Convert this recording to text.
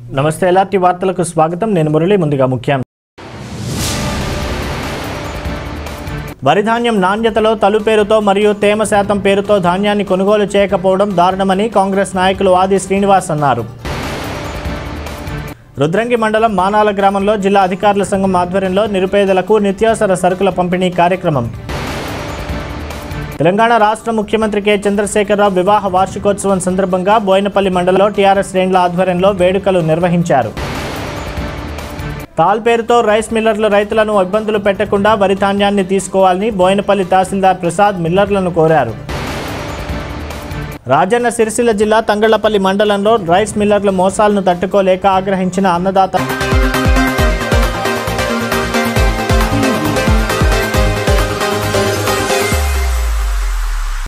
నమస్తే ఎలాంటి వార్తలకు స్వాగతం నేను మురళి ముందుగా ముఖ్యాంశం వరి ధాన్యం నాణ్యతలో తలు పేరుతో మరియు తేమ శాతం పేరుతో ధాన్యాన్ని కొనుగోలు చేయకపోవడం దారుణమని కాంగ్రెస్ నాయకులు ఆది శ్రీనివాస్ అన్నారు రుద్రంగి మండలం మానాల గ్రామంలో జిల్లా అధికారుల సంఘం ఆధ్వర్యంలో నిరుపేదలకు నిత్యావసర సరుకుల పంపిణీ కార్యక్రమం తెలంగాణ రాష్ట్ర ముఖ్యమంత్రి కె చంద్రశేఖరరావు వివాహ వార్షికోత్సవం సందర్భంగా బోయినపల్లి మండలంలో టీఆర్ఎస్ శ్రేణుల ఆధ్వర్యంలో వేడుకలు నిర్వహించారు తాల్ పేరుతో రైస్ మిల్లర్లు రైతులను ఇబ్బందులు పెట్టకుండా వరి ధాన్యాన్ని తీసుకోవాలని బోయినపల్లి తహసీల్దార్ ప్రసాద్ మిల్లర్లను కోరారు రాజన్న సిరిసిల్ల జిల్లా తంగళ్లపల్లి మండలంలో రైస్ మిల్లర్ల మోసాలను తట్టుకోలేక ఆగ్రహించిన అన్నదాత